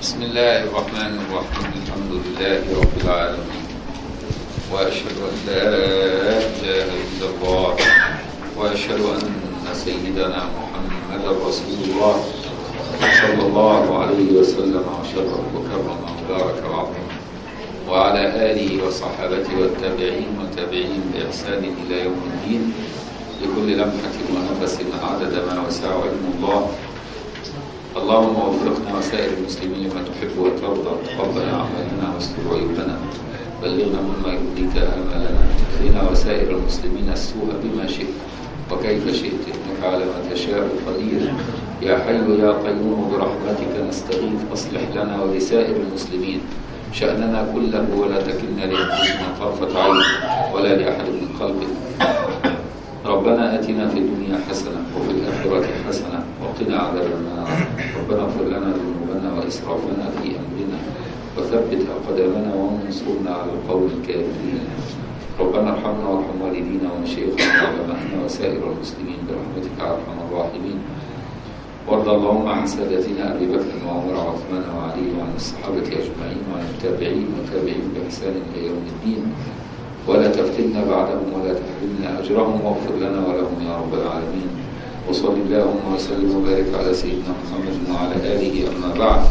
بسم الله الرحمن الرحيم الحمد لله رب العالمين وأشهد أن لا إله إلا الله وأشهد أن سيدنا محمد رسول الله صلى الله عليه وسلم وشرف وكرم وبارك وعظم وعلى آله وصحابته والتابعين والتابعين بإحسان إلى يوم الدين لكل لمحة ونفس عدد ما وسع علم الله اللهم وفقنا وسائر المسلمين لما تحب وترضى تقبل اعمالنا واستر عيوبنا بلغنا مما يرضيك امالنا اهدنا وسائر المسلمين السوء بما شئت وكيف شئت انك على ما تشاء قدير يا حي يا قيوم برحمتك نستغيث اصلح لنا ولسائر المسلمين شاننا كله ولا تكلنا لانفسنا طرفه عين ولا لاحد من خلقك ربنا اتنا في الدنيا حسنه وفي الاخره حسنه وقنا عذاب النار ربنا اغفر لنا ذنوبنا واسرافنا في امرنا وثبت اقدامنا وانصرنا على القوم الكافرين ربنا ارحمنا وارحم والدينا ومشايخنا وعلمائنا وسائر المسلمين برحمتك يا ارحم الراحمين وارض اللهم عن سادتنا ابي بكر وعمر وعثمان وعلي وعن الصحابه اجمعين وعن التابعين وتابعين باحسان الى يوم الدين ولا تفتنا بعدهم ولا تحرمنا اجرهم واغفر لنا ولهم يا رب العالمين وصل اللهم وسلم وبارك على سيدنا محمد وعلى اله اما بعد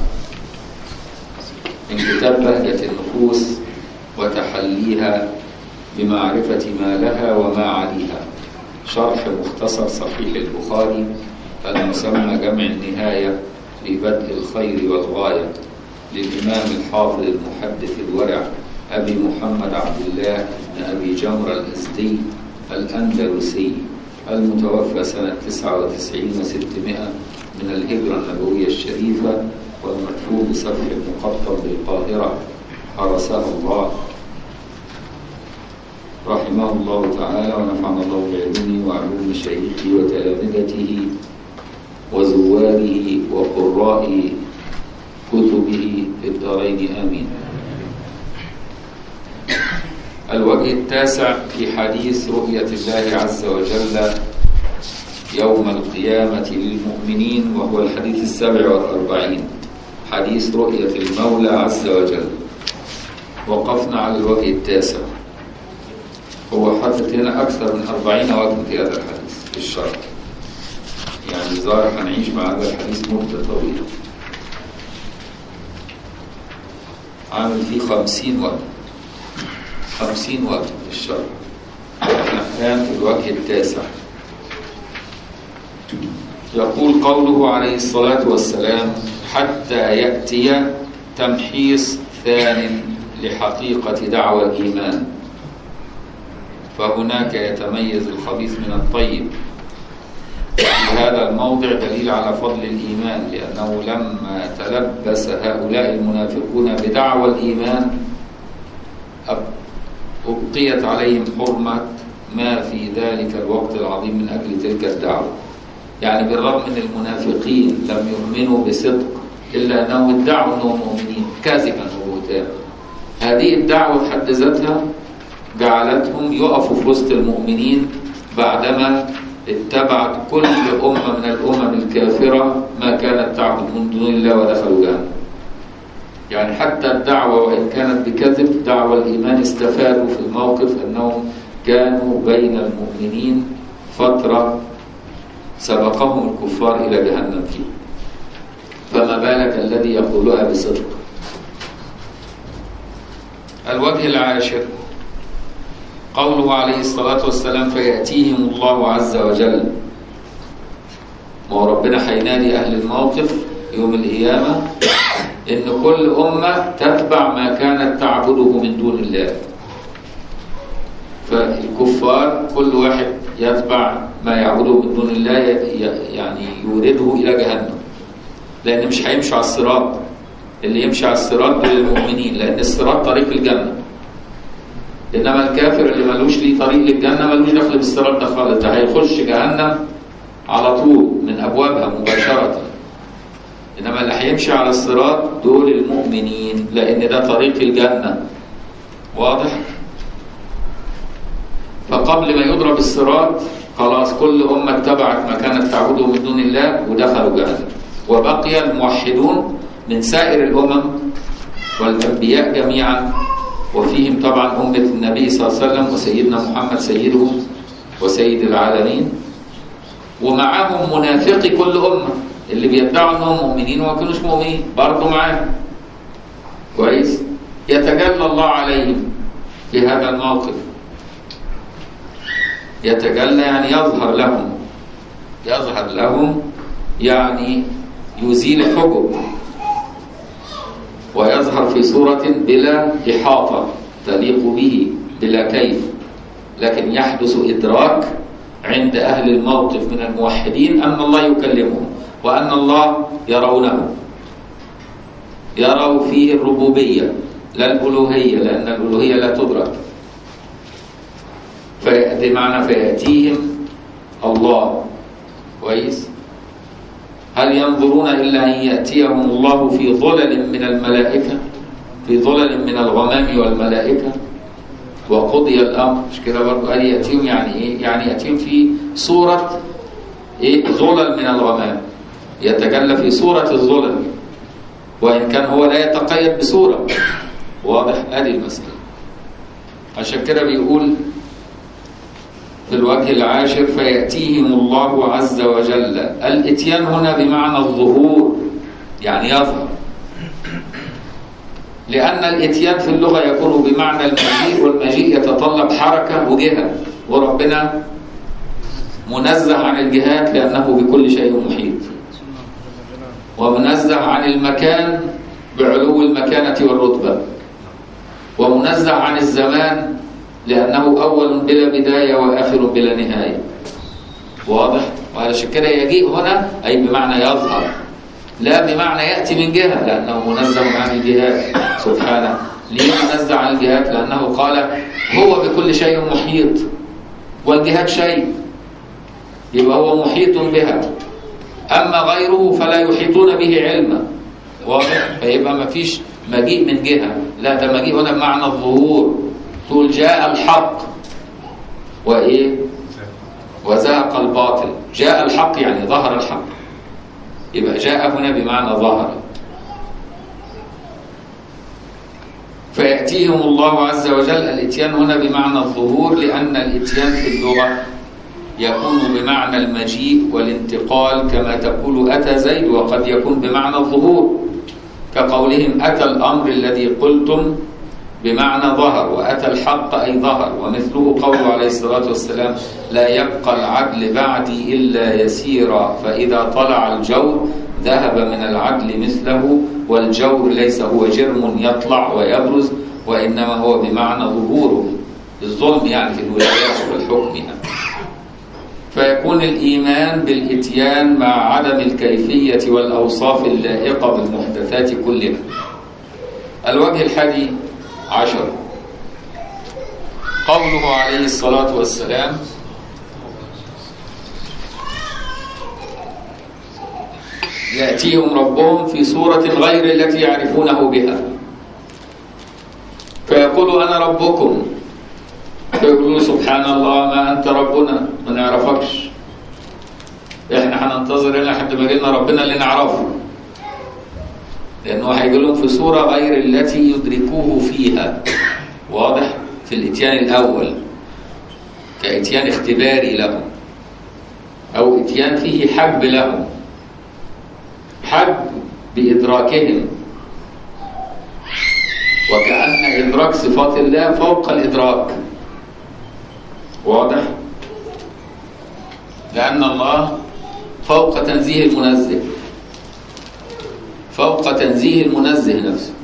من كتاب بهجة النفوس وتحليها بمعرفة ما لها وما عليها شرح مختصر صحيح البخاري المسمى جمع النهاية في بدء الخير والغاية للإمام الحافظ المحدث الورع أبي محمد عبد الله بن أبي جمرة الأزدي الأندلسي المتوفى سنة 99 و600 من الهجرة النبوية الشريفة والمدفون بسفح المقطم بالقاهرة حرسه الله رحمه الله تعالى ونفعنا الله بعلمه وعلوم مشايخه وتلامذته وزواره وقراء كتبه في الدارين آمين الوجه التاسع في حديث رؤية الله عز وجل يوم القيامة للمؤمنين وهو الحديث السابع والأربعين حديث رؤية المولى عز وجل وقفنا على الوجه التاسع هو حدث هنا أكثر من أربعين وجه في هذا الحديث في الشرح يعني الظاهر هنعيش مع هذا الحديث مدة طويلة عامل فيه خمسين وجه خمسين وجه في الشرح احنا الآن في الوجه التاسع يقول قوله عليه الصلاة والسلام حتى يأتي تمحيص ثان لحقيقة دعوى الإيمان فهناك يتميز الخبيث من الطيب في هذا الموضع دليل على فضل الإيمان لأنه لما تلبس هؤلاء المنافقون بدعوى الإيمان أبقيت عليهم حرمة ما في ذلك الوقت العظيم من أجل تلك الدعوة يعني بالرغم من المنافقين لم يؤمنوا بصدق إلا أنهم ادعوا أنهم مؤمنين كاذبا وبهتانا هذه الدعوة بحد ذاتها جعلتهم يقفوا في وسط المؤمنين بعدما اتبعت كل أمة من الأمم الكافرة ما كانت تعبد من دون الله ودخلوا جهنم يعني حتى الدعوة وإن كانت بكذب دعوة الإيمان استفادوا في الموقف أنهم كانوا بين المؤمنين فترة سبقهم الكفار إلى جهنم فيه فما بالك الذي يقولها بصدق الوجه العاشر قوله عليه الصلاة والسلام فيأتيهم الله عز وجل ما هو ربنا هينادي أهل الموقف يوم القيامة إن كل أمة تتبع ما كانت تعبده من دون الله فالكفار كل واحد يتبع ما يعبده من دون الله يعني يورده إلى جهنم لأن مش هيمشوا على الصراط اللي يمشي على الصراط دول المؤمنين لأن الصراط طريق الجنة إنما الكافر اللي ملوش ليه طريق للجنة ملوش دخل بالصراط ده خالص ده هيخش جهنم على طول من أبوابها مباشرة إنما اللي هيمشي على الصراط دول المؤمنين لأن ده طريق الجنة واضح؟ فقبل ما يضرب الصراط خلاص كل أمة اتبعت ما كانت تعبده من دون الله ودخلوا جهنم وبقي الموحدون من سائر الأمم والأنبياء جميعا وفيهم طبعا أمة النبي صلى الله عليه وسلم وسيدنا محمد سيدهم وسيد العالمين ومعاهم منافقي كل أمة اللي بيدعوا أنهم مؤمنين وما كانوش مؤمنين برضه معاهم كويس يتجلى الله عليهم في هذا الموقف يتجلى يعني يظهر لهم يظهر لهم يعني يزيل حجب ويظهر في صورة بلا إحاطة تليق به بلا كيف لكن يحدث إدراك عند أهل الموقف من الموحدين أن الله يكلمهم وأن الله يرونه يروا فيه الربوبية لا الألوهية لأن الألوهية لا تدرك فيأتي معنى فيأتيهم الله كويس هل ينظرون إلا أن يأتيهم الله في ظلل من الملائكة في ظلل من الغمام والملائكة وقضي الأمر مش كده برضه قال يأتيهم يعني إيه؟ يعني يأتيهم في صورة إيه؟ ظلل من الغمام يتجلى في صورة الظلل وإن كان هو لا يتقيد بصورة واضح هذه المسألة عشان كده بيقول في الوجه العاشر فيأتيهم الله عز وجل الاتيان هنا بمعنى الظهور يعني يظهر لأن الاتيان في اللغة يكون بمعنى المجيء والمجيء يتطلب حركة وجهة وربنا منزه عن الجهات لأنه بكل شيء محيط ومنزه عن المكان بعلو المكانة والرتبة ومنزه عن الزمان لأنه أول بلا بداية وآخر بلا نهاية واضح؟ وعلشان كده يجيء هنا أي بمعنى يظهر لا بمعنى يأتي من جهة لأنه منزه عن الجهات سبحانه ليه منزه عن الجهات؟ لأنه قال هو بكل شيء محيط والجهات شيء يبقى هو محيط بها أما غيره فلا يحيطون به علما واضح؟ فيبقى ما فيش مجيء من جهة لا ده مجيء هنا بمعنى الظهور تقول جاء الحق وإيه وزهق الباطل جاء الحق يعني ظهر الحق يبقى جاء هنا بمعنى ظهر فيأتيهم الله عز وجل الاتيان هنا بمعنى الظهور لأن الاتيان في اللغة يكون بمعنى المجيء والانتقال كما تقول أتى زيد وقد يكون بمعنى الظهور كقولهم أتى الأمر الذي قلتم بمعنى ظهر وأتى الحق أي ظهر ومثله قوله عليه الصلاة والسلام لا يبقى العدل بعدي إلا يسيرا فإذا طلع الجور ذهب من العدل مثله والجور ليس هو جرم يطلع ويبرز وإنما هو بمعنى ظهوره الظلم يعني في الولايات والحكم يعني. فيكون الإيمان بالإتيان مع عدم الكيفية والأوصاف اللائقة بالمحدثات كلها الوجه الحادي عشر قوله عليه الصلاة والسلام يأتيهم ربهم في صورة غير التي يعرفونه بها فيقول أنا ربكم فيقولون سبحان الله ما أنت ربنا ما نعرفكش إحنا هننتظر هنا لحد ما يجينا ربنا اللي نعرفه لأنه هيجي لهم في صورة غير التي يدركوه فيها واضح في الإتيان الأول كإتيان اختباري لهم أو إتيان فيه حب لهم حب بإدراكهم وكأن إدراك صفات الله فوق الإدراك واضح لأن الله فوق تنزيه المنزه فوق تنزيه المنزه نفسه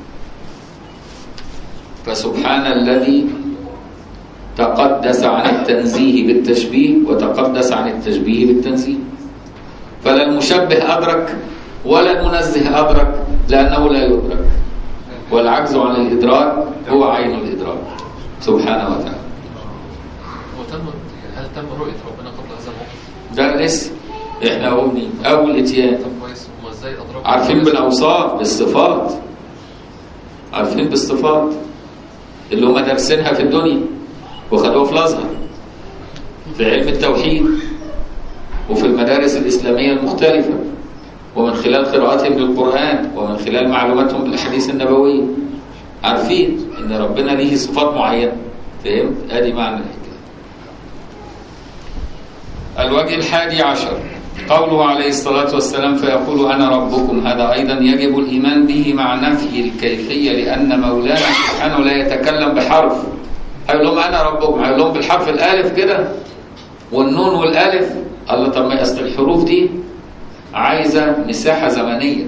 فسبحان الذي تقدس عن التنزيه بالتشبيه وتقدس عن التشبيه بالتنزيه فلا المشبه أدرك ولا المنزه أدرك لأنه لا يدرك والعجز عن الإدراك هو عين الإدراك سبحانه وتعالى وتم هل تم رؤية ربنا قبل هذا الموقف؟ ده لسه احنا أول أول اتيان طب كويس هم ازاي أدركوا؟ عارفين بالأوصاف بالصفات عارفين بالصفات اللي هم دارسينها في الدنيا وخدوها في الأزهر في علم التوحيد وفي المدارس الإسلامية المختلفة ومن خلال قراءتهم للقرآن ومن خلال معلوماتهم بالأحاديث النبوية عارفين إن ربنا ليه صفات معينة فهمت؟ أدي معنى الحكاية الوجه الحادي عشر قوله عليه الصلاة والسلام فيقول أنا ربكم هذا أيضا يجب الإيمان به مع نفي الكيفية لأن مولانا سبحانه لا يتكلم بحرف هيقول لهم أنا ربكم هيقول لهم بالحرف الألف كده والنون والألف الله طب ما أصل الحروف دي عايزة مساحة زمنية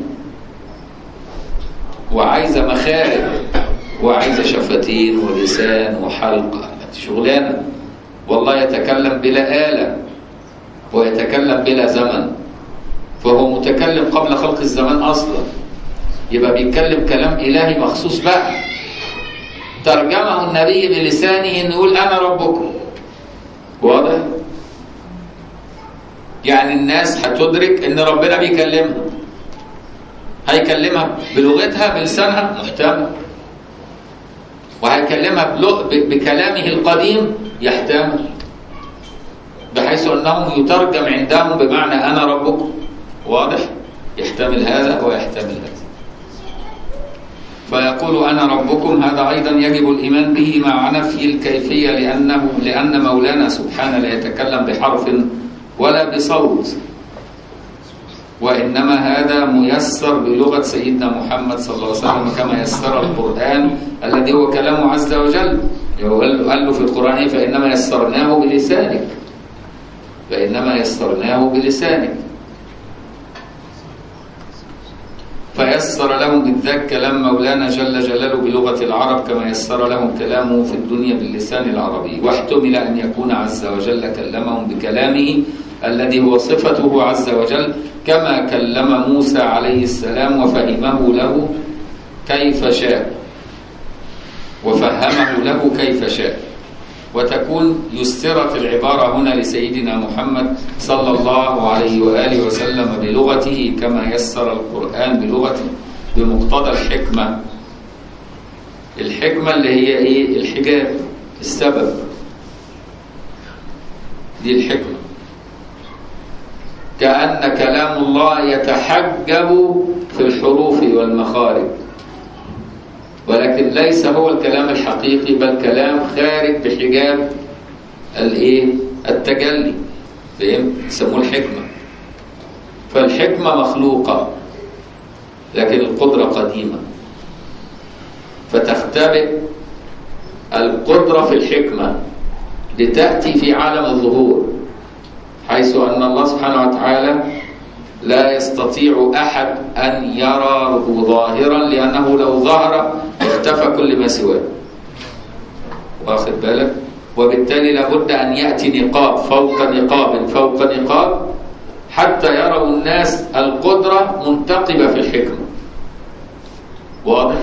وعايزة مخارج وعايزة شفتين ولسان وحلقة شغلانة والله يتكلم بلا آلة ويتكلم بلا زمن فهو متكلم قبل خلق الزمان أصلا يبقى بيتكلم كلام إلهي مخصوص بقى ترجمه النبي بلسانه إن يقول أنا ربكم واضح؟ يعني الناس هتدرك إن ربنا بيكلمها هيكلمها بلغتها بلسانها محتمل وهيكلمها بلغ... بكلامه القديم يحتمل بحيث انه يترجم عندهم بمعنى انا ربكم واضح يحتمل هذا ويحتمل هذا فيقول انا ربكم هذا ايضا يجب الايمان به مع نفي الكيفيه لانه لان مولانا سبحانه لا يتكلم بحرف ولا بصوت وانما هذا ميسر بلغه سيدنا محمد صلى الله عليه وسلم كما يسر القران الذي هو كلامه عز وجل قال له في القران فانما يسرناه بلسانك فإنما يسرناه بلسانك فيسر لهم بالذات كلام مولانا جل جلاله بلغة العرب كما يسر لهم كلامه في الدنيا باللسان العربي واحتمل أن يكون عز وجل كلمهم بكلامه الذي هو صفته عز وجل كما كلم موسى عليه السلام وفهمه له كيف شاء وفهمه له كيف شاء وتكون يسرت العبارة هنا لسيدنا محمد صلى الله عليه وآله وسلم بلغته كما يسر القرآن بلغته بمقتضى الحكمة الحكمة اللي هي إيه الحجاب السبب دي الحكمة كأن كلام الله يتحجب في الحروف والمخارج ولكن ليس هو الكلام الحقيقي بل كلام خارج بحجاب الايه التجلي فهم يسموه الحكمه فالحكمه مخلوقه لكن القدره قديمه فتختبئ القدره في الحكمه لتاتي في عالم الظهور حيث ان الله سبحانه وتعالى لا يستطيع أحد أن يراه ظاهرا لأنه لو ظهر اختفى كل ما سواه واخد بالك وبالتالي لابد أن يأتي نقاب فوق نقاب فوق نقاب حتى يروا الناس القدرة منتقبة في الحكمة واضح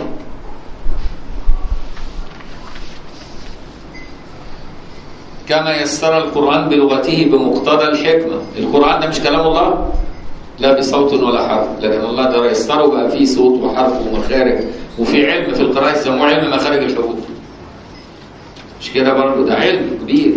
كما يسر القرآن بلغته بمقتضى الحكمة القرآن ده مش كلام الله لا بصوت ولا حرف لكن الله ده يسره بقى فيه صوت وحرف ومخارج وفي علم في القراءة يسموه علم مخارج الحروف مش كده برضه ده علم كبير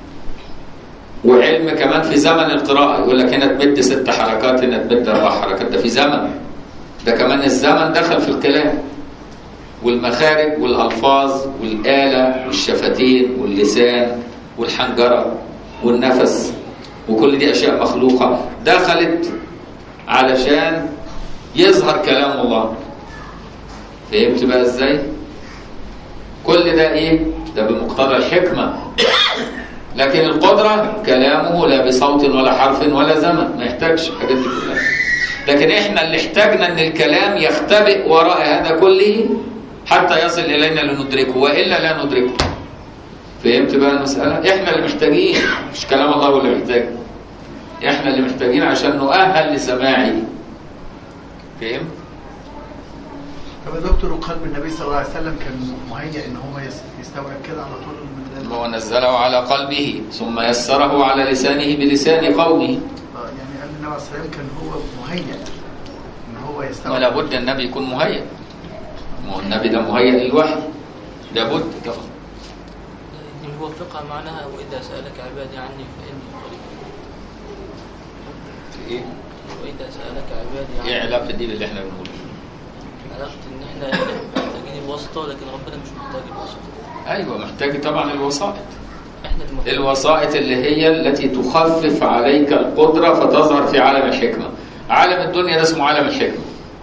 وعلم كمان في زمن القراءة يقول لك هنا تمد ست حركات هنا تمد أربع حركات ده في زمن ده كمان الزمن دخل في الكلام والمخارج والألفاظ والآلة والشفتين واللسان والحنجرة والنفس وكل دي أشياء مخلوقة دخلت علشان يظهر كلام الله فهمت بقى ازاي كل ده ايه ده بمقتضى الحكمة لكن القدرة كلامه لا بصوت ولا حرف ولا زمن ما يحتاجش الحاجات دي كلها لكن احنا اللي احتاجنا ان الكلام يختبئ وراء هذا كله حتى يصل الينا لندركه والا لا ندركه فهمت بقى المسألة احنا اللي محتاجين مش كلام الله هو اللي محتاج احنا اللي محتاجين عشان نؤهل لسماعه فهم طب يا دكتور وقلب النبي صلى الله عليه وسلم كان مهيئ ان هو يس- يستوعب كده على طول من هو نزله على قلبه ثم يسره على لسانه بلسان قومه آه، يعني قال النبي عليه الصلاه والسلام كان هو مهيئ ان هو يستوعب ولا بد النبي يكون مهيئ ما هو النبي ده مهيئ للوحي لابد طبعا الموفقة معناها وإذا سألك عبادي عني فإني قريب ايه وإذا سألك عبادي ايه عني علاقة دي باللي احنا بنقوله علاقة إن إحنا محتاجين الواسطة لكن ربنا مش محتاج الواسطة ايوه محتاج طبعا الوسائط إحنا اللي محتاجين الوسائط اللي هي التي تخفف عليك القدرة فتظهر في عالم الحكمة عالم الدنيا ده اسمه عالم الحكمة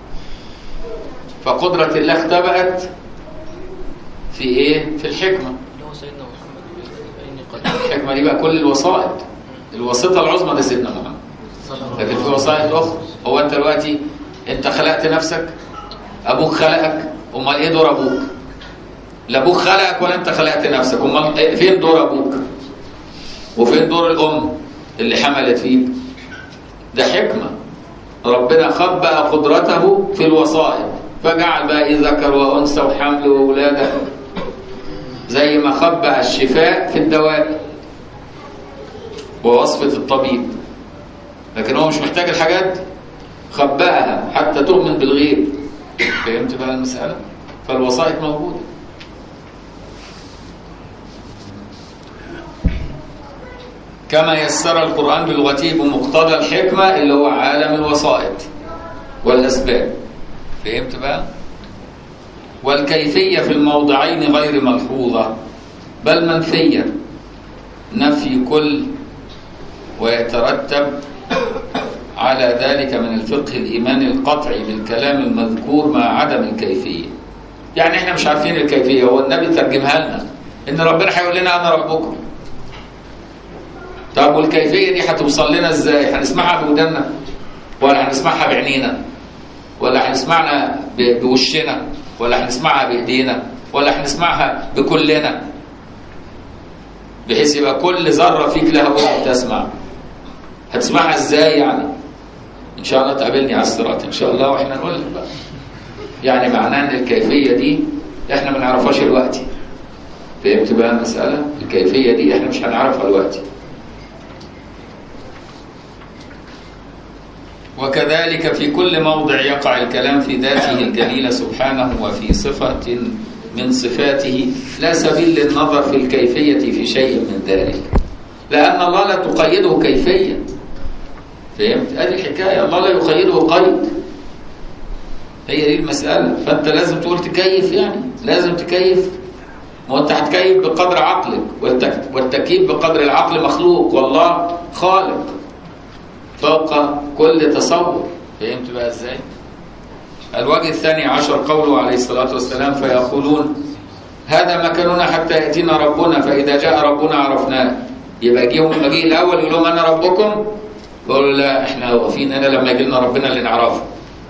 فقدرة الله اختبأت في ايه؟ في الحكمة اللي هو سيدنا محمد فإني قد الحكمة دي بقى كل الوسائط الوسيطة العظمى ده سيدنا محمد لكن في وسائط أخرى هو أنت دلوقتي أنت خلقت نفسك أبوك خلقك أمال إيه دور أبوك؟ لا أبوك خلقك ولا أنت خلقت نفسك أمال إيه- فين دور أبوك؟ وفين دور الأم اللي حملت فيك؟ ده حكمة ربنا خبأ قدرته في الوسائط فجعل بقى إيه ذكر وأنثى وحمل وولادة زي ما خبأ الشفاء في الدواء ووصفة الطبيب لكن هو مش محتاج الحاجات دي. خبأها حتى تؤمن بالغيب فهمت بقى المسألة فالوسائط موجودة كما يسر القرآن بلغته بمقتضى الحكمة اللي هو عالم الوسائط والأسباب فهمت بقى والكيفية في الموضعين غير ملحوظة بل منفية نفي كل ويترتب على ذلك من الفقه الإيماني القطعي بالكلام المذكور مع عدم الكيفية يعني احنا مش عارفين الكيفية هو النبي ترجمها لنا ان ربنا هيقول لنا انا ربكم طب والكيفية دي هتوصل لنا ازاي هنسمعها بودنا ولا هنسمعها بعينينا ولا هنسمعنا ب- بوشنا ولا هنسمعها بايدينا ولا هنسمعها بكلنا بحيث يبقى كل ذرة فيك لها أذن تسمع هتسمعها ازاي يعني ان شاء الله تقابلني على الصراط ان شاء الله واحنا نقول لك بقى يعني معناه ان الكيفيه دي احنا ما نعرفهاش دلوقتي فهمت بقى المساله الكيفيه دي احنا مش هنعرفها دلوقتي وكذلك في كل موضع يقع الكلام في ذاته الجليلة سبحانه وفي صفة من صفاته لا سبيل للنظر في الكيفية في شيء من ذلك لأن الله لا تقيده كيفية فهمت؟ هذه الحكاية الله لا يقيده قيد هي دي المسألة فأنت لازم تقول تكيف يعني لازم تكيف ما هو أنت هتكيف بقدر عقلك والتك... والتكييف بقدر العقل مخلوق والله خالق فوق كل تصور فهمت بقى ازاي؟ الوجه الثاني عشر قوله عليه الصلاة والسلام فيقولون هذا مكاننا حتى يأتينا ربنا فإذا جاء ربنا عرفناه يبقى جيهم المجيء الأول يقول لهم أنا ربكم يقولوا لا احنا واقفين هنا لما يجي لنا ربنا اللي نعرفه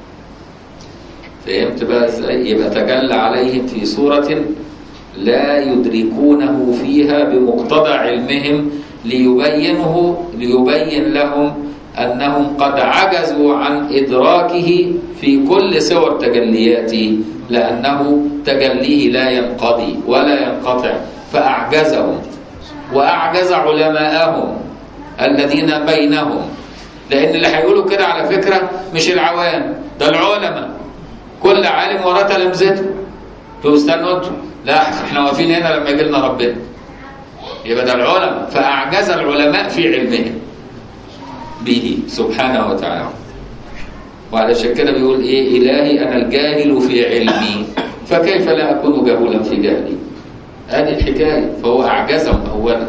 فهمت بقى ازاي؟ يبقى تجلى عليهم في صورة لا يدركونه فيها بمقتضى علمهم ليبينه ليبين لهم أنهم قد عجزوا عن إدراكه في كل صور تجلياته لأنه تجليه لا ينقضي ولا ينقطع فأعجزهم وأعجز علماءهم الذين بينهم لأن اللي هيقولوا كده على فكرة مش العوام ده العلماء كل عالم وراه تلامذته تقولوا استنوا انتوا لا احنا واقفين هنا لما يجي لنا ربنا يبقى ده العلماء فأعجز العلماء في علمهم به سبحانه وتعالى وعلشان كده بيقول ايه الهي انا الجاهل في علمي فكيف لا اكون جهولا في جهلي هذه الحكايه فهو اعجزهم اولا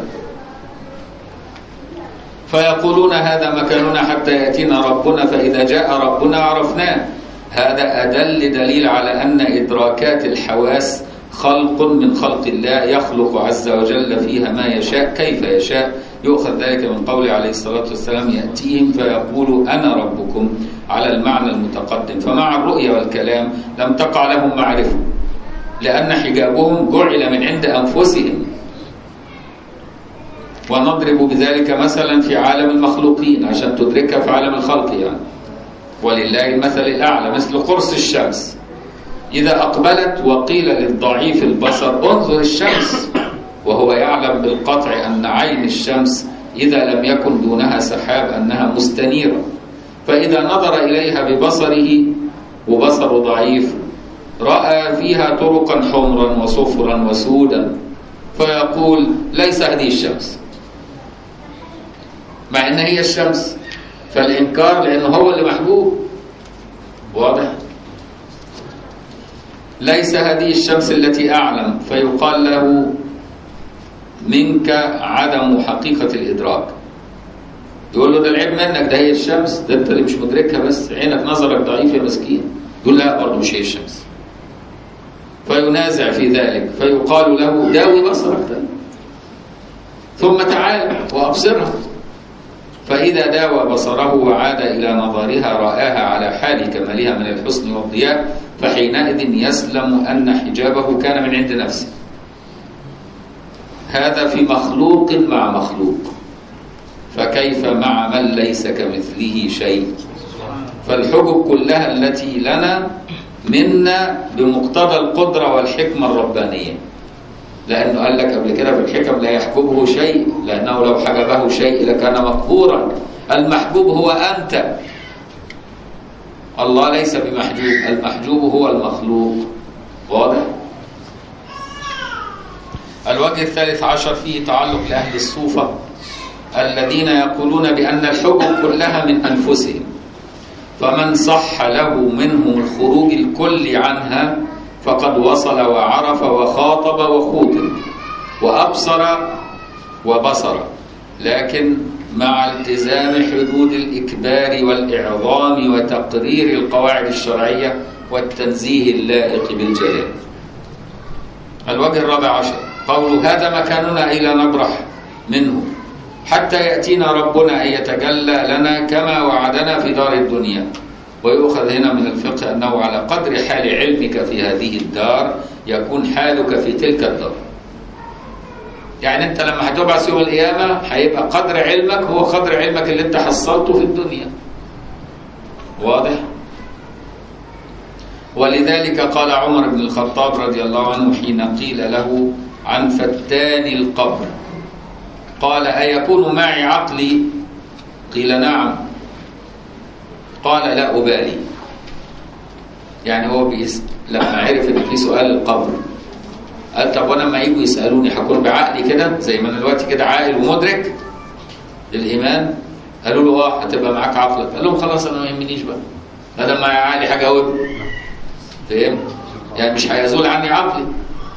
فيقولون هذا مكاننا حتى ياتينا ربنا فاذا جاء ربنا عرفناه هذا ادل دليل على ان ادراكات الحواس خلق من خلق الله يخلق عز وجل فيها ما يشاء كيف يشاء يؤخذ ذلك من قوله عليه الصلاة والسلام يأتيهم فيقول أنا ربكم على المعنى المتقدم فمع الرؤية والكلام لم تقع لهم معرفة لأن حجابهم جعل من عند أنفسهم ونضرب بذلك مثلا في عالم المخلوقين عشان تدركها في عالم الخلق يعني ولله المثل الأعلى مثل قرص الشمس إذا أقبلت وقيل للضعيف البصر انظر الشمس وهو يعلم بالقطع أن عين الشمس إذا لم يكن دونها سحاب أنها مستنيرة فإذا نظر إليها ببصره وبصر ضعيف رأى فيها طرقا حمرا وصفرا وسودا فيقول ليس هذه الشمس مع أن هي الشمس فالإنكار لأنه هو اللي محبوب واضح ليس هذه الشمس التي أعلم فيقال له منك عدم حقيقة الإدراك يقول له ده العيب منك ده هي الشمس ده انت اللي مش مدركها بس عينك نظرك ضعيف يا مسكين يقول لا برضه مش هي الشمس فينازع في ذلك فيقال له داوي بصرك ده ثم تعال وابصرها فإذا داوى بصره وعاد إلى نظرها رآها على حال كمالها من الحسن والضياء فحينئذ يسلم أن حجابه كان من عند نفسه هذا في مخلوق مع مخلوق فكيف مع من ليس كمثله شيء فالحجب كلها التي لنا منا بمقتضى القدرة والحكمة الربانية لأنه قال لك قبل كده في الحكم لا يحجبه شيء لأنه لو حجبه شيء لكان مقهورا المحجوب هو أنت الله ليس بمحجوب المحجوب هو المخلوق واضح الوجه الثالث عشر فيه تعلق لأهل الصوفة الذين يقولون بأن الحجب كلها من أنفسهم فمن صح له منهم الخروج الكلي عنها فقد وصل وعرف وخاطب وخوطب وأبصر وبصر لكن مع التزام حدود الإكبار والإعظام وتقرير القواعد الشرعية والتنزيه اللائق بالجلال الوجه الرابع عشر قول هذا مكاننا إلى نبرح منه حتى يأتينا ربنا أن يتجلى لنا كما وعدنا في دار الدنيا ويؤخذ هنا من الفقه أنه على قدر حال علمك في هذه الدار يكون حالك في تلك الدار يعني أنت لما هتبعث يوم القيامة هيبقى قدر علمك هو قدر علمك اللي أنت حصلته في الدنيا واضح؟ ولذلك قال عمر بن الخطاب رضي الله عنه حين قيل له عن فتان القبر قال أيكون معي عقلي قيل نعم قال لا أبالي يعني هو بيس... لما عرف ان في سؤال القبر قال طب وانا لما يجوا يسالوني هكون بعقلي كده زي ما انا دلوقتي كده عاقل ومدرك للايمان قالوا له اه هتبقى معاك عقلك قال لهم خلاص انا ما يهمنيش بقى ما دام معايا عقلي حاجه اقول فهمت يعني مش هيزول عني عقلي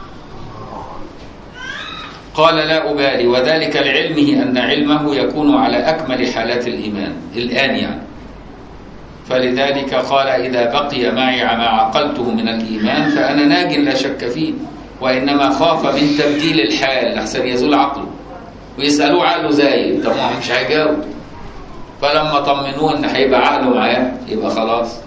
قال لا أبالي وذلك لعلمه أن علمه يكون على أكمل حالات الإيمان الآن يعني فلذلك قال إذا بقي معي ما عقلته من الإيمان فأنا ناج لا شك فيه وإنما خاف من تبديل الحال لحسن يزول عقله ويسألوه عقله زايد طب ما هو مش هيجاوب فلما طمنوه إن هيبقى عقله معاه يبقى خلاص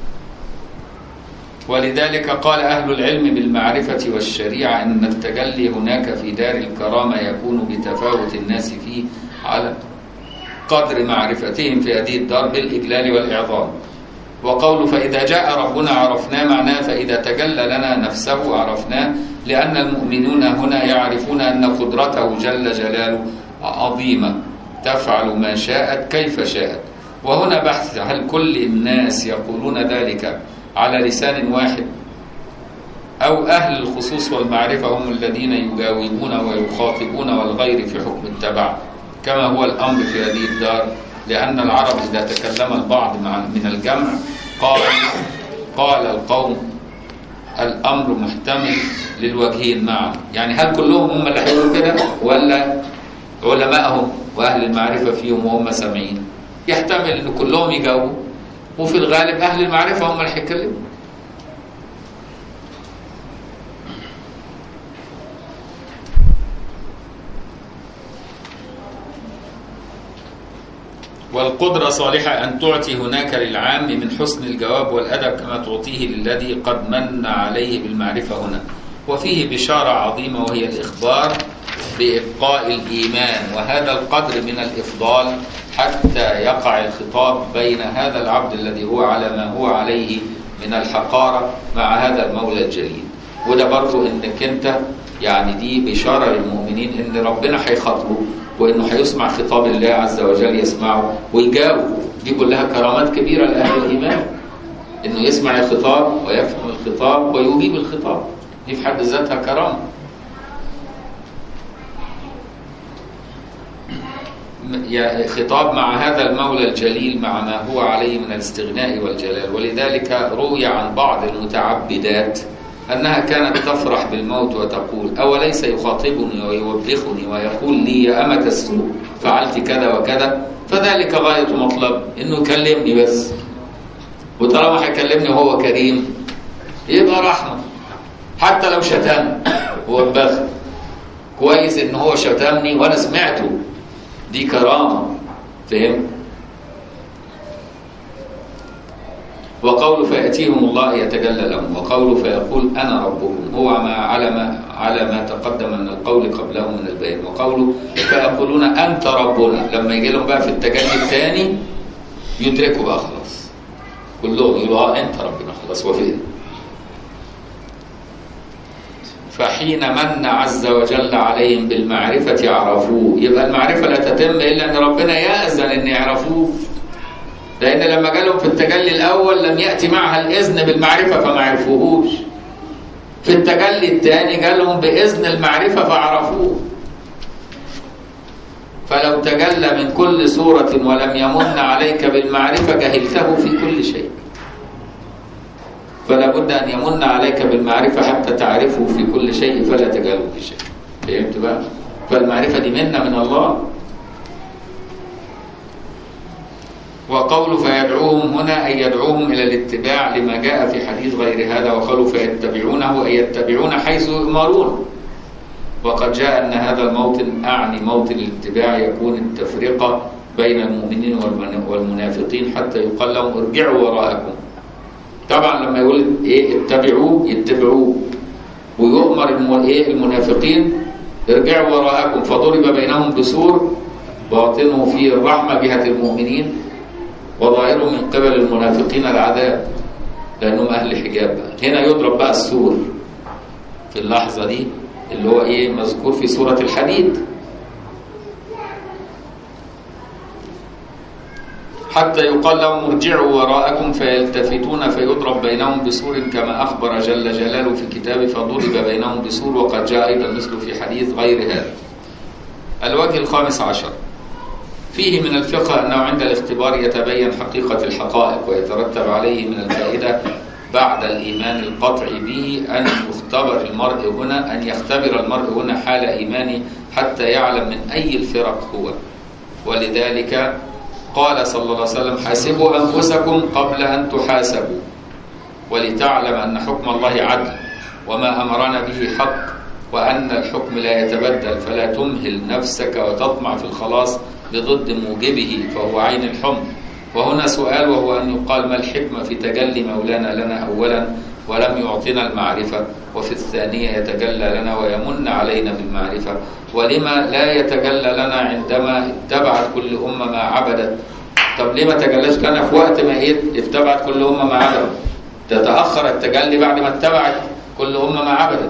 ولذلك قال أهل العلم بالمعرفة والشريعة أن التجلي هناك في دار الكرامة يكون بتفاوت الناس فيه على قدر معرفتهم في هذه الدار بالإجلال والإعظام وقول فإذا جاء ربنا عرفناه معناه فإذا تجلى لنا نفسه عرفناه لأن المؤمنون هنا يعرفون أن قدرته جل جلاله عظيمة تفعل ما شاءت كيف شاءت وهنا بحث هل كل الناس يقولون ذلك على لسان واحد أو أهل الخصوص والمعرفة هم الذين يجاوبون ويخاطبون والغير في حكم التبع كما هو الأمر في هذه الدار لأن العرب إذا تكلم البعض مع من الجمع قال قال القوم الأمر محتمل للوجهين معا يعني هل كلهم هم اللي هيقولوا كده ولا علمائهم وأهل المعرفة فيهم وهم سامعين يحتمل أن كلهم يجاوبوا وفي الغالب أهل المعرفة هم اللي هيتكلموا والقدرة صالحة أن تعطي هناك للعام من حسن الجواب والأدب كما تعطيه للذي قد من عليه بالمعرفة هنا وفيه بشارة عظيمة وهي الإخبار بإبقاء الإيمان وهذا القدر من الإفضال حتى يقع الخطاب بين هذا العبد الذي هو على ما هو عليه من الحقارة مع هذا المولى الجليل وده برضو انك انت يعني دي بشارة للمؤمنين ان ربنا هيخاطبه وانه هيسمع خطاب الله عز وجل يسمعه ويجاوب دي كلها كرامات كبيرة لأهل الإيمان انه يسمع الخطاب ويفهم الخطاب ويجيب الخطاب دي في حد ذاتها كرامة م- خطاب مع هذا المولى الجليل مع ما هو عليه من الاستغناء والجلال ولذلك روي عن بعض المتعبدات أنها كانت تفرح بالموت وتقول أوليس يخاطبني ويوبخني ويقول لي يا أمة السوء فعلت كذا وكذا فذلك غاية مطلب إنه يكلمني بس وطالما هيكلمني وهو كريم يبقى رحمة حتى لو شتمني ووبخني كويس إن هو شتمني وأنا سمعته دي كرامة فهم وقول فيأتيهم الله يتجلى لهم وقول فيقول أنا ربكم هو ما على ما على ما تقدم من القول قبله من البيان وقوله فيقولون أنت ربنا لما يجي لهم بقى في التجلي الثاني يدركوا بقى خلاص كلهم يقولوا اه انت ربنا خلاص وفين فحين من عز وجل عليهم بالمعرفة عرفوه يبقى المعرفة لا تتم إلا أن ربنا يأذن أن يعرفوه لأن لما جالهم في التجلي الأول لم يأتي معها الإذن بالمعرفة فما عرفوهوش في التجلي الثاني جالهم بإذن المعرفة فعرفوه فلو تجلى من كل سورة ولم يمن عليك بالمعرفة جهلته في كل شيء فلا بد أن يمن عليك بالمعرفة حتى تعرفه في كل شيء فلا تجهله في شيء فهمت بقى؟ فالمعرفة دي منة من الله وقول فيدعوهم هنا أي يدعوهم إلى الاتباع لما جاء في حديث غير هذا وقالوا فيتبعونه أي يتبعون حيث يؤمرون وقد جاء أن هذا الموطن أعني موطن الاتباع يكون التفرقة بين المؤمنين والمن- والمنافقين حتى يقال لهم ارجعوا وراءكم طبعا لما يقول ايه اتبعوه يتبعوه ويؤمر الم- ايه المنافقين ارجعوا وراءكم فضرب بينهم بسور باطنه فيه الرحمة جهة المؤمنين وظاهره من قبل المنافقين العذاب لأنهم أهل حجاب بقى. هنا يضرب بقى السور في اللحظة دي اللي هو إيه مذكور في سورة الحديد حتى يقال لهم ارجعوا وراءكم فيلتفتون فيضرب بينهم بسور كما أخبر جل جلاله في كتابه فضرب بينهم بسور وقد جاء أيضا مثل في حديث غير هذا الوجه الخامس عشر فيه من الفقه أنه عند الاختبار يتبين حقيقة الحقائق ويترتب عليه من الفائدة بعد الإيمان القطع به أن يختبر المرء هنا أن يختبر المرء هنا حال إيمانه حتى يعلم من أي الفرق هو ولذلك قال صلى الله عليه وسلم حاسبوا أنفسكم قبل أن تحاسبوا ولتعلم أن حكم الله عدل وما أمرنا به حق وأن الحكم لا يتبدل فلا تمهل نفسك وتطمع في الخلاص بضد موجبه فهو عين الحمق وهنا سؤال وهو أن يقال ما الحكمة في تجلي مولانا لنا أولا ولم يعطنا المعرفة وفي الثانية يتجلى لنا ويمن علينا بالمعرفة ولما لا يتجلى لنا عندما اتبعت كل أمة ما عبدت طب ليه ما تجلاش لنا في وقت ما إيه اتبعت كل أمة ما عبدت تتأخر التجلي بعد ما اتبعت كل أمة ما عبدت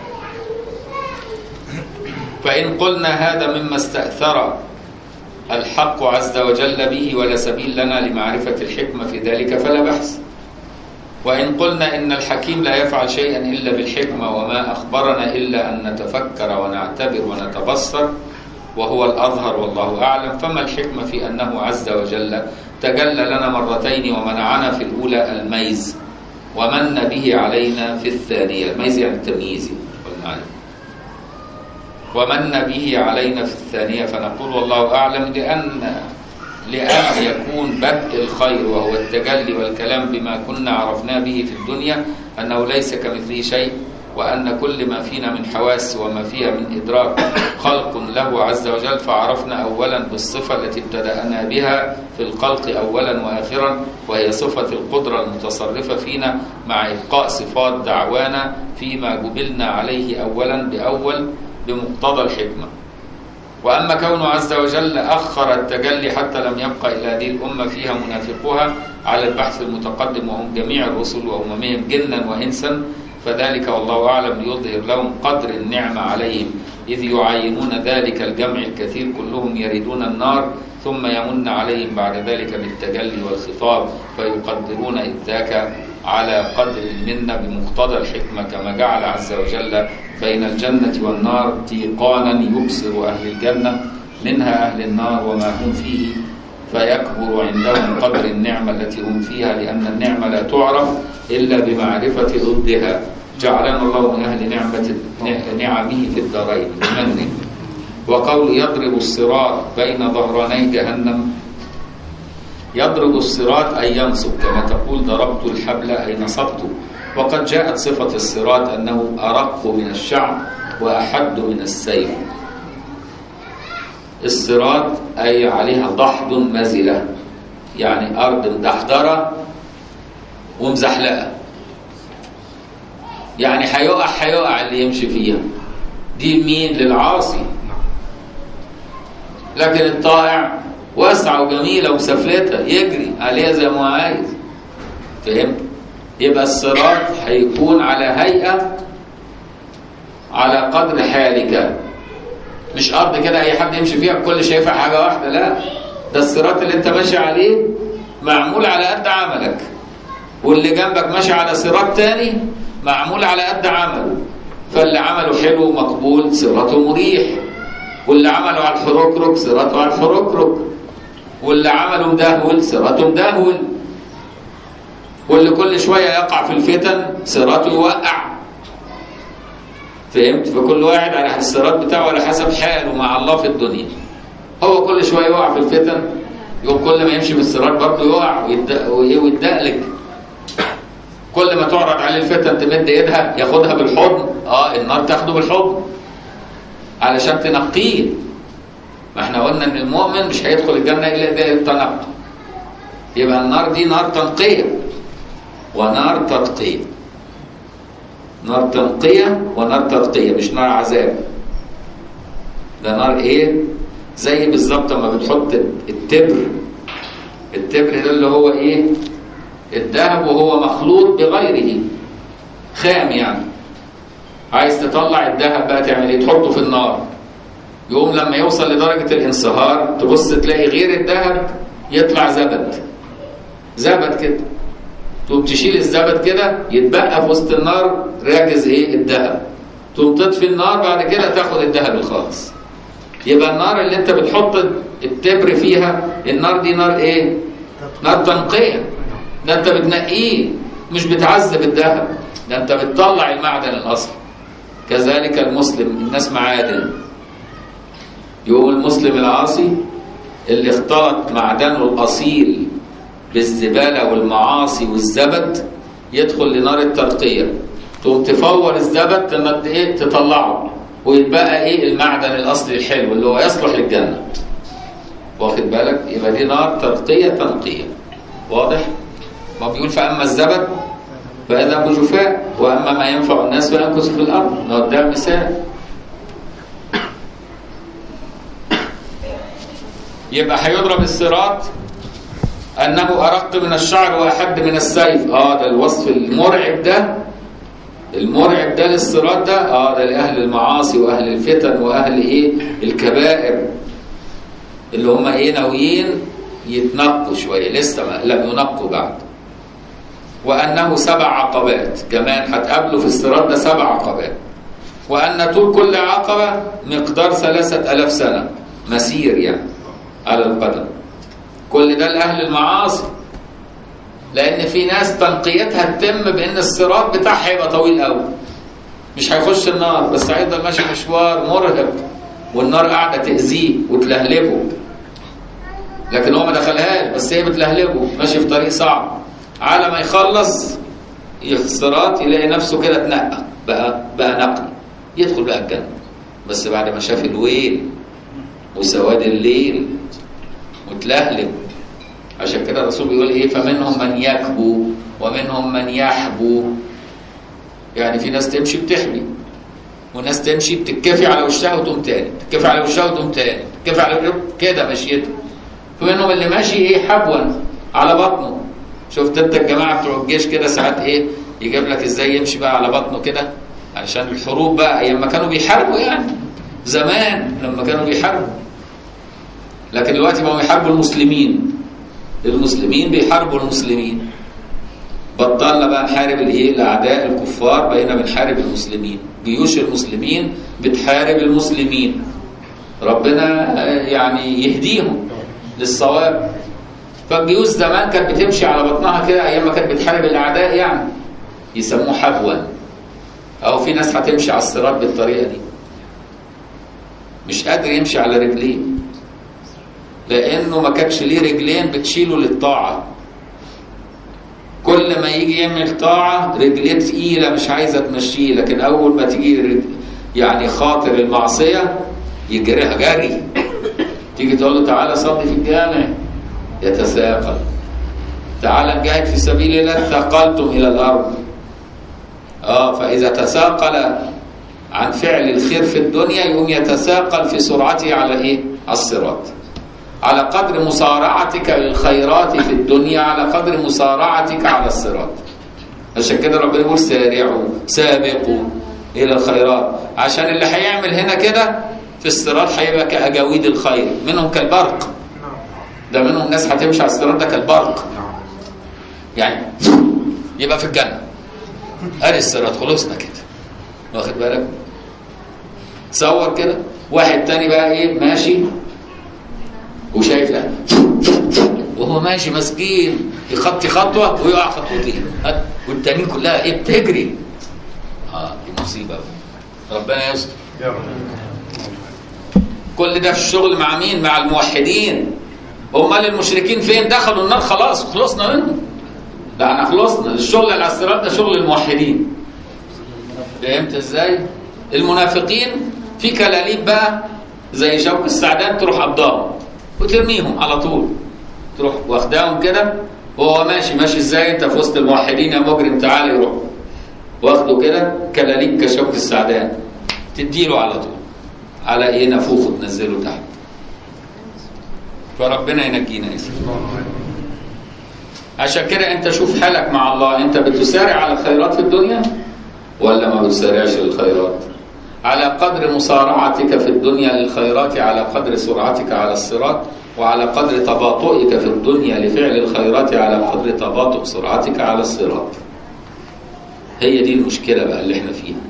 فإن قلنا هذا مما استأثر الحق عز وجل به ولا سبيل لنا لمعرفة الحكمة في ذلك فلا بحث وإن قلنا إن الحكيم لا يفعل شيئا إلا بالحكمة وما أخبرنا إلا أن نتفكر ونعتبر ونتبصر وهو الأظهر والله أعلم فما الحكمة في أنه عز وجل تجلى لنا مرتين ومنعنا في الأولى الميز ومن به علينا في الثانية الميز يعني التمييز والمعرفة ومن به علينا في الثانية فنقول والله أعلم لأن لأن يكون بدء الخير وهو التجلي والكلام بما كنا عرفنا به في الدنيا أنه ليس كمثله شيء وأن كل ما فينا من حواس وما فيها من إدراك خلق له عز وجل فعرفنا أولا بالصفة التي ابتدأنا بها في الخلق أولا وآخرا وهي صفة القدرة المتصرفة فينا مع إبقاء صفات دعوانا فيما جبلنا عليه أولا بأول بمقتضى الحكمة وأما كونه عز وجل أخر التجلي حتى لم يبقى إلى هذه الأمة فيها منافقوها على البحث المتقدم وهم جميع الرسل وأممهم جنا وإنسا فذلك والله أعلم ليظهر لهم قدر النعمة عليهم إذ يعاينون ذلك الجمع الكثير كلهم يريدون النار ثم يمن عليهم بعد ذلك بالتجلي والخطاب فيقدرون إذ ذاك على قدر المنة بمقتضى الحكمة كما جعل عز وجل بين الجنة والنار تيقانا يبصر أهل الجنة منها أهل النار وما هم فيه فيكبر عندهم قدر النعمة التي هم فيها لأن النعمة لا تعرف إلا بمعرفة ضدها جعلنا الله من أهل نعمة نعمه في الدارين بمنه وقول يضرب الصراط بين ظهراني جهنم يضرب الصراط أي ينصب كما تقول ضربت الحبل أي نصبته وقد جاءت صفة الصراط أنه أرق من الشعب وأحد من السيف الصراط أي عليها ضحض مزلة يعني أرض مدحضرة ومزحلقة يعني هيقع هيقع اللي يمشي فيها دي مين للعاصي لكن الطائع واسعة وجميلة وسفلتة يجري عليها زي ما هو عايز فهمت؟ يبقى الصراط هيكون على هيئة على قدر حالك مش أرض كده أي حد يمشي فيها الكل شايفها حاجة واحدة لا ده الصراط اللي أنت ماشي عليه معمول على قد عملك واللي جنبك ماشي على صراط تاني معمول على قد عمله فاللي عمله حلو ومقبول صراطه مريح واللي عمله على الحركرك صراطه على الحركرك واللي عمله مدهول صراطه مدهول واللي كل شوية يقع في الفتن صراطه يوقع فهمت فكل واحد على الصراط بتاعه على حسب حاله مع الله في الدنيا هو كل شوية يقع في الفتن يقوم كل ما يمشي في الصراط برضه يقع ويتدقلق كل ما تعرض عليه الفتن تمد ايدها ياخدها بالحضن اه النار تاخده بالحضن علشان تنقيه ما احنا قلنا ان المؤمن مش هيدخل الجنه الا اذا تنقى يبقى النار دي نار تنقيه ونار تدقيه نار تنقيه ونار تدقيه مش نار عذاب ده نار ايه زي بالظبط لما بتحط التبر التبر ده اللي هو ايه الذهب وهو مخلوط بغيره خام يعني عايز تطلع الذهب بقى تعمل ايه تحطه في النار يقوم لما يوصل لدرجة الانصهار تبص تلاقي غير الذهب يطلع زبد زبد كده تقوم تشيل الزبد كده يتبقى في وسط النار راكز ايه الذهب تقوم تطفي النار بعد كده تاخد الذهب الخالص يبقى النار اللي انت بتحط التبر فيها النار دي نار ايه نار تنقيه ده انت بتنقيه مش بتعذب الذهب ده انت بتطلع المعدن الاصلي كذلك المسلم الناس معادن يقوم المسلم العاصي اللي اختلط معدنه الاصيل بالزباله والمعاصي والزبد يدخل لنار الترقيه تقوم تفور الزبد تمد ايه تطلعه ويتبقى ايه المعدن الاصلي الحلو اللي هو يصلح للجنه واخد بالك يبقى دي نار ترقيه تنقيه واضح ما بيقول فاما الزبد فاذا بجفاء واما ما ينفع الناس فينكس في الارض ما ده مثال يبقى هيضرب الصراط انه ارق من الشعر واحد من السيف اه ده الوصف المرعب ده المرعب ده للصراط ده اه ده لاهل المعاصي واهل الفتن واهل ايه الكبائر اللي هم ايه ناويين يتنقوا شويه لسه ما لم ينقوا بعد وانه سبع عقبات كمان هتقابله في الصراط ده سبع عقبات وان طول كل عقبه مقدار ثلاثة ألاف سنه مسير يعني على القدم كل ده لاهل المعاصي لان في ناس تنقيتها تتم بان الصراط بتاعها يبقى طويل قوي مش هيخش النار بس هيفضل ماشي مشوار مرهق والنار قاعده تاذيه وتلهلبه لكن هو ما دخلهاش بس هي بتلهلبه ماشي في طريق صعب على ما يخلص الصراط يلاقي نفسه كده اتنقى بقى بقى نقي يدخل بقى الجنه بس بعد ما شاف الويل وسواد الليل وتلهلب عشان كده الرسول بيقول ايه فمنهم من يكبو ومنهم من يحبو يعني في ناس تمشي بتحبي وناس تمشي بتتكفي على وشها وتقوم تاني تتكفي على وشها وتقوم تاني تتكفي على وشها كده مشيته في منهم اللي ماشي ايه حبوا على بطنه شفت انت الجماعه بتوع الجيش كده ساعات ايه يجيب لك ازاي يمشي بقى على بطنه كده علشان الحروب بقى ايام ما كانوا بيحاربوا يعني زمان لما كانوا بيحاربوا لكن دلوقتي بقوا يحاربوا المسلمين المسلمين بيحاربوا المسلمين بطلنا بقى نحارب الايه الاعداء الكفار بقينا بنحارب المسلمين جيوش المسلمين بتحارب المسلمين ربنا يعني يهديهم للصواب فالجيوش زمان كانت بتمشي على بطنها كده ايام ما كانت بتحارب الاعداء يعني يسموه حبوا او في ناس هتمشي على الصراط بالطريقه دي مش قادر يمشي على رجليه لانه ما كانش ليه رجلين بتشيله للطاعه كل ما يجي يعمل طاعه رجليه تقيله مش عايزه تمشيه لكن اول ما تيجي رج- يعني خاطر المعصيه يجريها جري تيجي تقول له تعالى صلي في الجامع يتثاقل تعالى نجاهد في سبيل الله ثقلتم الى الارض اه فاذا تثاقل عن فعل الخير في الدنيا يقوم يتثاقل في سرعته على ايه على الصراط على قدر مسارعتك للخيرات في الدنيا على قدر مسارعتك على الصراط عشان كده ربنا يقول سارعوا سابقوا الى الخيرات عشان اللي هيعمل هنا كده في الصراط هيبقى كاجاويد الخير منهم كالبرق ده منهم ناس هتمشي على الصراط ده كالبرق يعني يبقى في الجنه ادي الصراط خلصنا كده واخد بالك تصور كده واحد تاني بقى ايه ماشي وشايف لا وهو ماشي مسكين يخطي خطوه ويقع خطوتين ها؟ والتانيين كلها ايه بتجري اه دي مصيبه ربنا يستر كل ده في الشغل مع مين مع الموحدين امال المشركين فين دخلوا النار خلاص خلصنا منهم ده احنا خلصنا الشغل على الصراط ده شغل الموحدين فهمت ازاي المنافقين في كلاليب بقى زي شوك السعدان تروح قبضاهم وترميهم على طول تروح واخداهم كده وهو ماشي ماشي ازاي انت في وسط الموحدين يا مجرم تعالى يروح واخده كده كلاليب كشوك السعدان تديله على طول على ايه نافوخه تنزله تحت فربنا ينجينا يا سيدي عشان كده انت شوف حالك مع الله انت بتسارع على الخيرات في الدنيا ولا ما بتسارعش للخيرات على قدر مسارعتك في الدنيا للخيرات على قدر سرعتك على الصراط وعلى قدر تباطؤك في الدنيا لفعل الخيرات على قدر تباطؤ سرعتك على الصراط هي دي المشكلة بقى اللي احنا فيها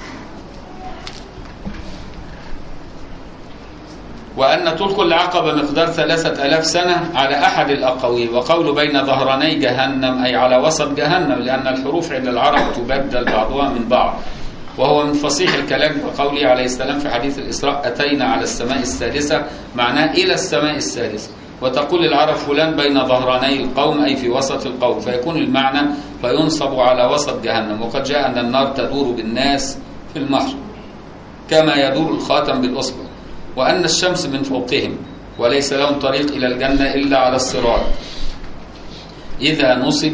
وأن طول كل عقبة مقدار ثلاثة ألاف سنة على أحد الأقاويل وقول بين ظهراني جهنم أي على وسط جهنم لأن الحروف عند العرب تبدل بعضها من بعض وهو من فصيح الكلام كقوله عليه السلام في حديث الإسراء أتينا على السماء السادسة معناه إلى السماء السادسة وتقول العرب فلان بين ظهراني القوم أي في وسط القوم فيكون المعنى فينصب على وسط جهنم وقد جاء أن النار تدور بالناس في المحشر كما يدور الخاتم بالأصبع وأن الشمس من فوقهم وليس لهم طريق إلى الجنة إلا على الصراط إذا نصب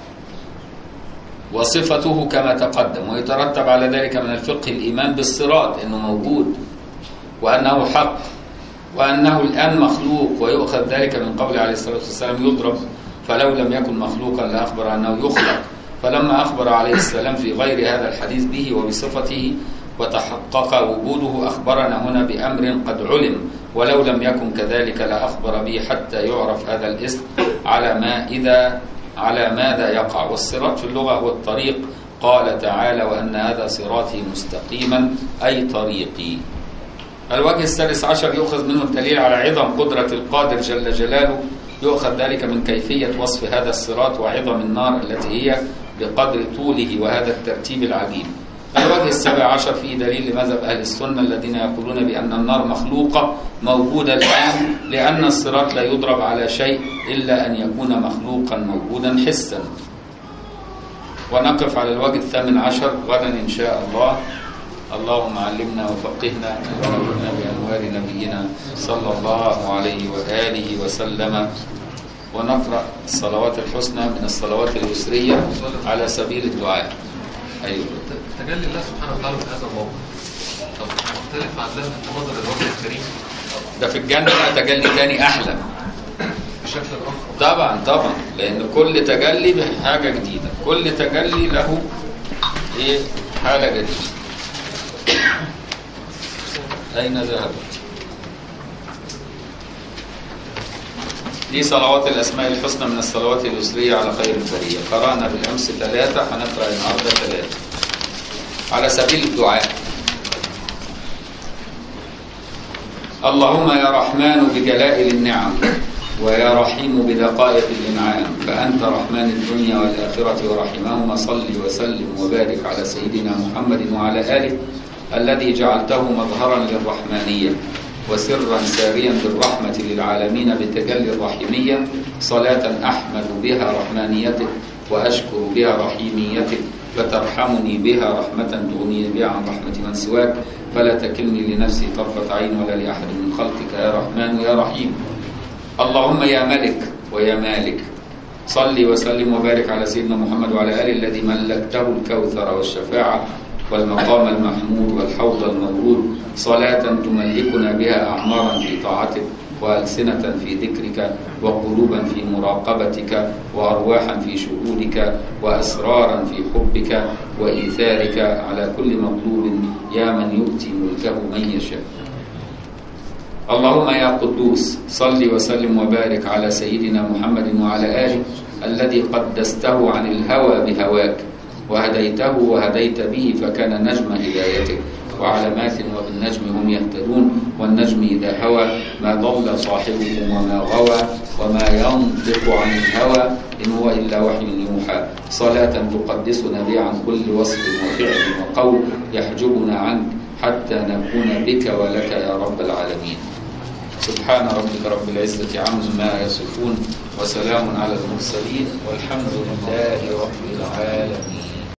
وصفته كما تقدم ويترتب على ذلك من الفقه الإيمان بالصراط أنه موجود وأنه حق وأنه الآن مخلوق ويؤخذ ذلك من قول عليه الصلاة والسلام يضرب فلو لم يكن مخلوقا لأخبر أنه يخلق فلما أخبر عليه السلام في غير هذا الحديث به وبصفته وتحقق وجوده أخبرنا هنا بأمر قد علم ولو لم يكن كذلك لأخبر به حتى يعرف هذا الاسم على ما إذا على ماذا يقع والصراط في اللغة هو الطريق قال تعالى وأن هذا صراطي مستقيما أي طريقي الوجه السادس عشر يؤخذ منه الدليل على عظم قدرة القادر جل جلاله يؤخذ ذلك من كيفية وصف هذا الصراط وعظم النار التي هي بقدر طوله وهذا الترتيب العجيب الوجه السابع عشر فيه دليل لمذهب أهل السنة الذين يقولون بأن النار مخلوقة موجودة الآن لأن الصراط لا يضرب على شيء إلا أن يكون مخلوقا موجودا حسا ونقف على الوجه الثامن عشر غدا إن شاء الله اللهم علمنا وفقهنا ونورنا بأنوار نبينا صلى الله عليه وآله وسلم ونقرأ الصلوات الحسنى من الصلوات اليسرية على سبيل الدعاء أيوه تجلي الله سبحانه وتعالى في هذا الموقف طب مختلف عن لمحة نظر الوجه الكريم ده في الجنة بقى تجلي تاني أحلى بشكل آخر طبعا طبعا لأن كل تجلي بحاجة جديدة كل تجلي له إيه حالة جديدة أين ذهبت؟ دي صلوات الأسماء الحسنى من الصلوات اليسرية على خير البرية قرأنا بالأمس ثلاثة هنقرأ النهاردة ثلاثة على سبيل الدعاء اللهم يا رحمن بجلائل النعم ويا رحيم بدقائق الإنعام فأنت رحمن الدنيا والآخرة ورحمهما صل وسلم وبارك على سيدنا محمد وعلى آله الذي جعلته مظهرا للرحمانية وسرا ساريا بالرحمة للعالمين بتجلي الرحيمية صلاة أحمد بها رحمانيتك وأشكر بها رحيميتك فترحمني بها رحمة تغنيني بها عن رحمة من سواك فلا تكلني لنفسي طرفة عين ولا لأحد من خلقك يا رحمن يا رحيم اللهم يا ملك ويا مالك صل وسلم وبارك على سيدنا محمد وعلى آله الذي ملكته الكوثر والشفاعة والمقام المحمود والحوض المورود صلاة تملكنا بها أعمارا في طاعتك وألسنة في ذكرك وقلوبا في مراقبتك وأرواحا في شهودك وأسرارا في حبك وإيثارك على كل مطلوب يا من يؤتي ملكه من يشاء اللهم يا قدوس صل وسلم وبارك على سيدنا محمد وعلى آله الذي قدسته عن الهوى بهواك وهديته وهديت به فكان نجم هدايتك وعلامات وبالنجم هم يهتدون والنجم إذا هوى ما ضل صاحبه وما غوى وما ينطق عن الهوى إن هو إلا وحي يوحى صلاة تقدسنا بها عن كل وصف وفعل وقول يحجبنا عنك حتى نكون بك ولك يا رب العالمين سبحان ربك رب العزة عما يصفون وسلام على المرسلين والحمد لله رب العالمين